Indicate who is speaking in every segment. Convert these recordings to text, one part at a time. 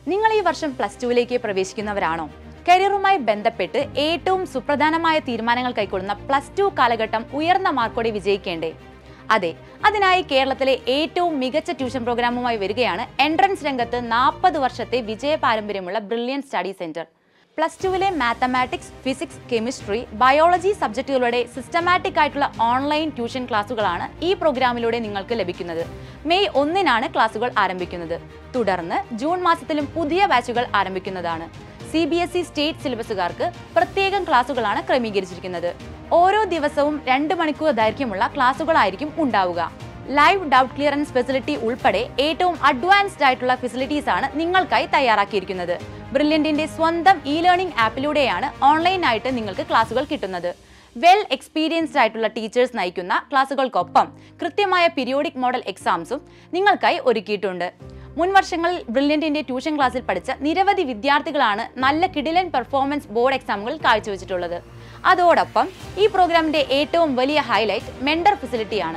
Speaker 1: നിങ്ങൾ ഈ വർഷം പ്ലസ് ടുവിലേക്ക് പ്രവേശിക്കുന്നവരാണോ കരിയറുമായി ബന്ധപ്പെട്ട് ഏറ്റവും സുപ്രധാനമായ തീരുമാനങ്ങൾ കൈക്കൊള്ളുന്ന പ്ലസ് ടു കാലഘട്ടം ഉയർന്ന മാർക്കോടെ വിജയിക്കേണ്ടേ അതെ അതിനായി കേരളത്തിലെ ഏറ്റവും മികച്ച ട്യൂഷൻ പ്രോഗ്രാമുമായി വരികയാണ് എൻട്രൻസ് രംഗത്ത് നാൽപ്പത് വർഷത്തെ വിജയ പാരമ്പര്യമുള്ള ബ്രില്യൻ സ്റ്റഡി സെന്റർ പ്ലസ് ടുവിലെ മാത്തമാറ്റിക്സ് ഫിസിക്സ് കെമിസ്ട്രി ബയോളജി സബ്ജക്റ്റുകളുടെ സിസ്റ്റമാറ്റിക് ആയിട്ടുള്ള ഓൺലൈൻ ട്യൂഷൻ ക്ലാസുകളാണ് ഈ പ്രോഗ്രാമിലൂടെ നിങ്ങൾക്ക് ലഭിക്കുന്നത് മെയ് ഒന്നിനാണ് ക്ലാസുകൾ ആരംഭിക്കുന്നത് തുടർന്ന് ജൂൺ മാസത്തിലും പുതിയ ബാച്ചുകൾ ആരംഭിക്കുന്നതാണ് C B S E state സിലബസുകാർക്ക് പ്രത്യേകം ക്ലാസുകളാണ് ക്രമീകരിച്ചിരിക്കുന്നത് ഓരോ ദിവസവും രണ്ട് മണിക്കൂർ ദൈർഘ്യമുള്ള ക്ലാസുകളായിരിക്കും ഉണ്ടാവുക ലൈവ് ഡൗട്ട് ക്ലിയറൻസ് ഫെസിലിറ്റി ഉൾപ്പെടെ ഏറ്റവും അഡ്വാൻസ്ഡ് ആയിട്ടുള്ള ഫെസിലിറ്റീസ് ആണ് നിങ്ങൾക്കായി തയ്യാറാക്കിയിരിക്കുന്നത് ബ്രില്യന്റിന്റെ സ്വന്തം ഇ ലേണിംഗ് ആപ്പിലൂടെയാണ് ഓൺലൈനായിട്ട് നിങ്ങൾക്ക് ക്ലാസുകൾ കിട്ടുന്നത് വെൽ എക്സ്പീരിയൻസ്ഡ് ആയിട്ടുള്ള ടീച്ചേഴ്സ് നയിക്കുന്ന ക്ലാസുകൾക്കൊപ്പം കൃത്യമായ പീരിയോഡിക് മോഡൽ എക്സാംസും നിങ്ങൾക്കായി ഒരുക്കിയിട്ടുണ്ട് മുൻ വർഷങ്ങളിൽ ബ്രില്യന്റിന്റെ ട്യൂഷൻ ക്ലാസ്സിൽ പഠിച്ച നിരവധി വിദ്യാർത്ഥികളാണ് നല്ല കിടിലൻ പെർഫോമൻസ് ബോർഡ് എക്സാമുകൾ കാഴ്ചവെച്ചിട്ടുള്ളത് അതോടൊപ്പം ഈ പ്രോഗ്രാമിന്റെ ഏറ്റവും വലിയ ഹൈലൈറ്റ് മെന്റർ ഫെസിലിറ്റിയാണ്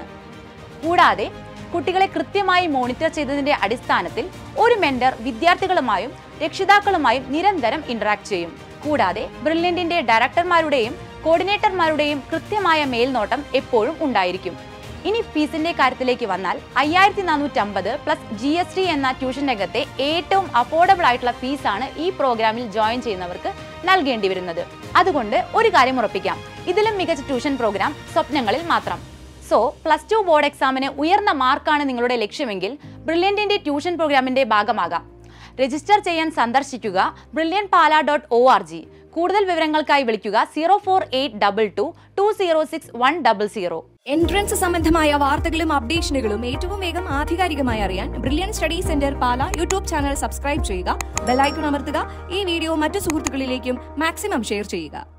Speaker 1: കൂടാതെ കുട്ടികളെ കൃത്യമായി മോണിറ്റർ ചെയ്തതിന്റെ അടിസ്ഥാനത്തിൽ ഒരു മെന്റർ വിദ്യാർത്ഥികളുമായും രക്ഷിതാക്കളുമായും നിരന്തരം ഇന്ററാക്ട് ചെയ്യും കൂടാതെ ബ്രില്യന്റിന്റെ ഡയറക്ടർമാരുടെയും കോർഡിനേറ്റർമാരുടെയും കൃത്യമായ മേൽനോട്ടം എപ്പോഴും ഉണ്ടായിരിക്കും ഇനി ഫീസിന്റെ കാര്യത്തിലേക്ക് വന്നാൽ അയ്യായിരത്തി നാനൂറ്റമ്പത് പ്ലസ് ജി എസ് ടി എന്ന ട്യൂഷൻ രംഗത്തെ ഏറ്റവും അഫോർഡബിൾ ആയിട്ടുള്ള ഫീസാണ് ഈ പ്രോഗ്രാമിൽ ജോയിൻ ചെയ്യുന്നവർക്ക് നൽകേണ്ടി വരുന്നത് അതുകൊണ്ട് ഒരു കാര്യം ഉറപ്പിക്കാം ഇതിലും മികച്ച ട്യൂഷൻ പ്രോഗ്രാം സ്വപ്നങ്ങളിൽ മാത്രം സോ പ്ലസ് ടു ബോർഡ് എക്സാമിന് ഉയർന്ന മാർക്കാണ് നിങ്ങളുടെ ലക്ഷ്യമെങ്കിൽ ബ്രില്യന്റിന്റെ ട്യൂഷൻ പ്രോഗ്രാമിന്റെ ഭാഗമാകാം രജിസ്റ്റർ ചെയ്യാൻ സന്ദർശിക്കുക Brilliant Pala dot O R G കൂടുതൽ വിവരങ്ങൾക്കായി വിളിക്കുക zero four eight double two two zero six one double zero
Speaker 2: entrance സംബന്ധമായ വാർത്തകളും അപ്ഡേഷനുകളും ഏറ്റവും വേഗം ആധികാരികമായി അറിയാൻ Brilliant Study Centre Pala YouTube channel subscribe ചെയ്യുക ബെലൈക്കൺ അമർത്തുക ഈ വീഡിയോ മറ്റു സുഹൃത്തുക്കളിലേക്കും മാക്സിമം ഷെയർ ചെയ്യുക